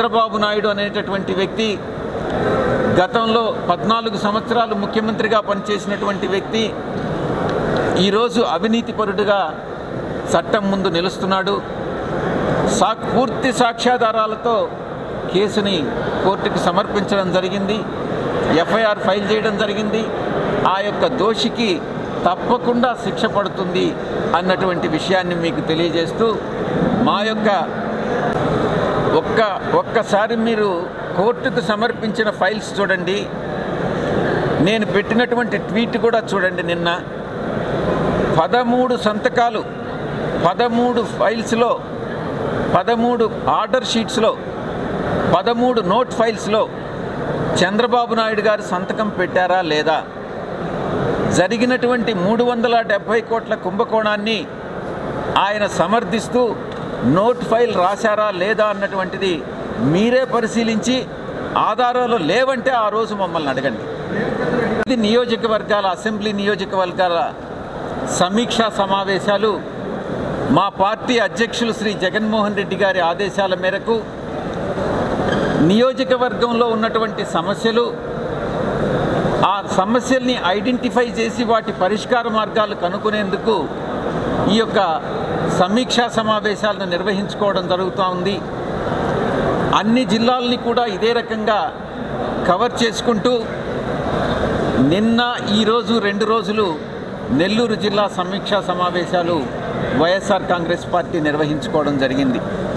చంద్రబాబు నాయుడు అనేటటువంటి వ్యక్తి గతంలో పద్నాలుగు సంవత్సరాలు ముఖ్యమంత్రిగా పనిచేసినటువంటి వ్యక్తి ఈరోజు అవినీతిపరుడుగా చట్టం ముందు నిలుస్తున్నాడు సా పూర్తి సాక్ష్యాధారాలతో కేసుని కోర్టుకు సమర్పించడం జరిగింది ఎఫ్ఐఆర్ ఫైల్ చేయడం జరిగింది ఆ యొక్క దోషికి తప్పకుండా శిక్ష పడుతుంది అన్నటువంటి విషయాన్ని మీకు తెలియజేస్తూ మా యొక్క ఒక్క ఒక్కసారి మీరు కోర్టుకు సమర్పించిన ఫైల్స్ చూడండి నేను పెట్టినటువంటి ట్వీట్ కూడా చూడండి నిన్న పదమూడు సంతకాలు పదమూడు ఫైల్స్లో పదమూడు ఆర్డర్ షీట్స్లో పదమూడు నోట్ ఫైల్స్లో చంద్రబాబు నాయుడు గారు సంతకం పెట్టారా లేదా జరిగినటువంటి మూడు వందల డెబ్భై కోట్ల కుంభకోణాన్ని ఆయన సమర్థిస్తూ నోట్ ఫైల్ రాశారా లేదా అన్నటువంటిది మీరే పరిశీలించి ఆధారాలు లేవంటే ఆ రోజు మమ్మల్ని అడగండి ఇది నియోజకవర్గాల అసెంబ్లీ నియోజకవర్గాల సమీక్షా సమావేశాలు మా పార్టీ అధ్యక్షులు శ్రీ జగన్మోహన్ రెడ్డి గారి ఆదేశాల మేరకు నియోజకవర్గంలో ఉన్నటువంటి సమస్యలు ఆ సమస్యల్ని ఐడెంటిఫై చేసి వాటి పరిష్కార మార్గాలు కనుక్కునేందుకు ఈ యొక్క సమీక్షా సమావేశాలను నిర్వహించుకోవడం జరుగుతూ ఉంది అన్ని జిల్లాలని కూడా ఇదే రకంగా కవర్ చేసుకుంటూ నిన్న ఈరోజు రెండు రోజులు నెల్లూరు జిల్లా సమీక్షా సమావేశాలు వైఎస్ఆర్ కాంగ్రెస్ పార్టీ నిర్వహించుకోవడం జరిగింది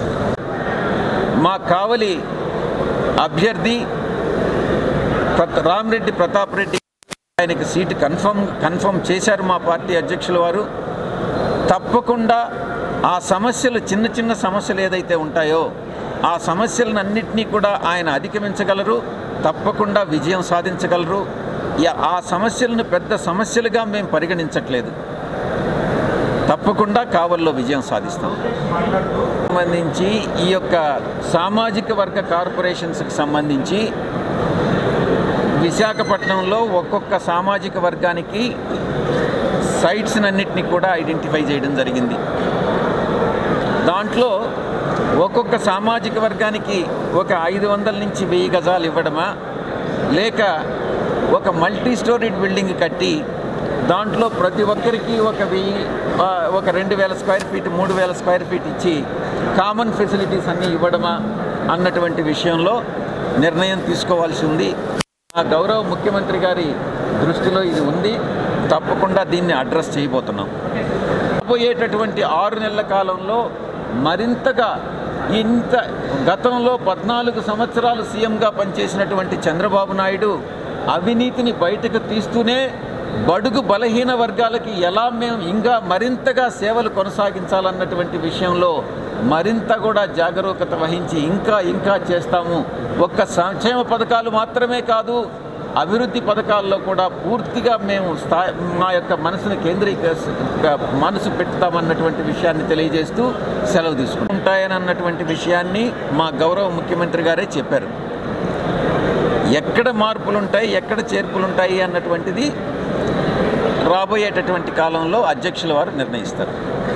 మా కావలి అభ్యర్థి ప్రత రామరెడ్డి ప్రతాప్ రెడ్డి ఆయనకి సీటు కన్ఫర్మ్ కన్ఫర్మ్ చేశారు మా పార్టీ అధ్యక్షుల వారు తప్పకుండా ఆ సమస్యలు చిన్న చిన్న సమస్యలు ఏదైతే ఉంటాయో ఆ సమస్యలన్నింటినీ కూడా ఆయన అధిగమించగలరు తప్పకుండా విజయం సాధించగలరు యా- ఆ సమస్యలను పెద్ద సమస్యలుగా మేము పరిగణించట్లేదు తప్పకుండా కావల్లో విజయం సాధిస్తాం సంబంధించి ఈ యొక్క సామాజిక వర్గ కార్పొరేషన్స్కి సంబంధించి విశాఖపట్నంలో ఒక్కొక్క సామాజిక వర్గానికి సైట్స్ అన్నిటిని కూడా ఐడెంటిఫై చేయడం జరిగింది దాంట్లో ఒక్కొక్క సామాజిక వర్గానికి ఒక ఐదు వందల నుంచి వెయ్యి గజాలు ఇవ్వడమా లేక ఒక మల్టీ స్టోరీడ్ బిల్డింగ్ కట్టి దాంట్లో ప్రతి ఒక్కరికి ఒక వెయ్యి ఆ, ఒక రెండు వేల స్క్వేర్ ఫీట్ మూడు వేల స్క్వేర్ ఫీట్ ఇచ్చి కామన్ ఫెసిలిటీస్ అన్నీ ఇవ్వడమా అన్నటువంటి విషయంలో నిర్ణయం తీసుకోవాల్సి ఉంది ఆ గౌరవ ముఖ్యమంత్రి గారి దృష్టిలో ఇది ఉంది తప్పకుండా దీన్ని అడ్రస్ చేయబోతున్నాం రాబోయేటటువంటి ఆరు నెలల కాలంలో మరింతగా ఇంత గతంలో పద్నాలుగు సంవత్సరాలు సీఎంగా పనిచేసినటువంటి చంద్రబాబు నాయుడు అవినీతిని బయటకు తీస్తూనే బడుగు బలహీన వర్గాలకి ఎలా మేము ఇంకా మరింతగా సేవలు కొనసాగించాలన్నటువంటి విషయంలో మరింత కూడా జాగరూకత వహించి ఇంకా ఇంకా చేస్తాము ఒక్క సంక్షేమ పథకాలు మాత్రమే కాదు అభివృద్ధి పథకాల్లో కూడా పూర్తిగా మేము స్థా మా యొక్క మనసును కేంద్రీక మనసు పెట్టుతామన్నటువంటి విషయాన్ని తెలియజేస్తూ సెలవు తీసుకుంటాయని అన్నటువంటి విషయాన్ని మా గౌరవ ముఖ్యమంత్రి గారే చెప్పారు ఎక్కడ మార్పులు ఉంటాయి ఎక్కడ చేర్పులు ఉంటాయి అన్నటువంటిది రాబోయేటటువంటి కాలంలో అధ్యక్షుల వారు నిర్ణయిస్తారు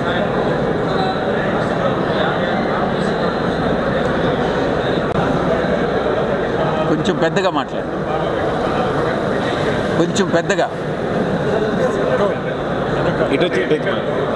కొంచెం పెద్దగా మాట్లాడు కొంచెం పెద్దగా ఇటు వచ్చి ఇటు వచ్చి.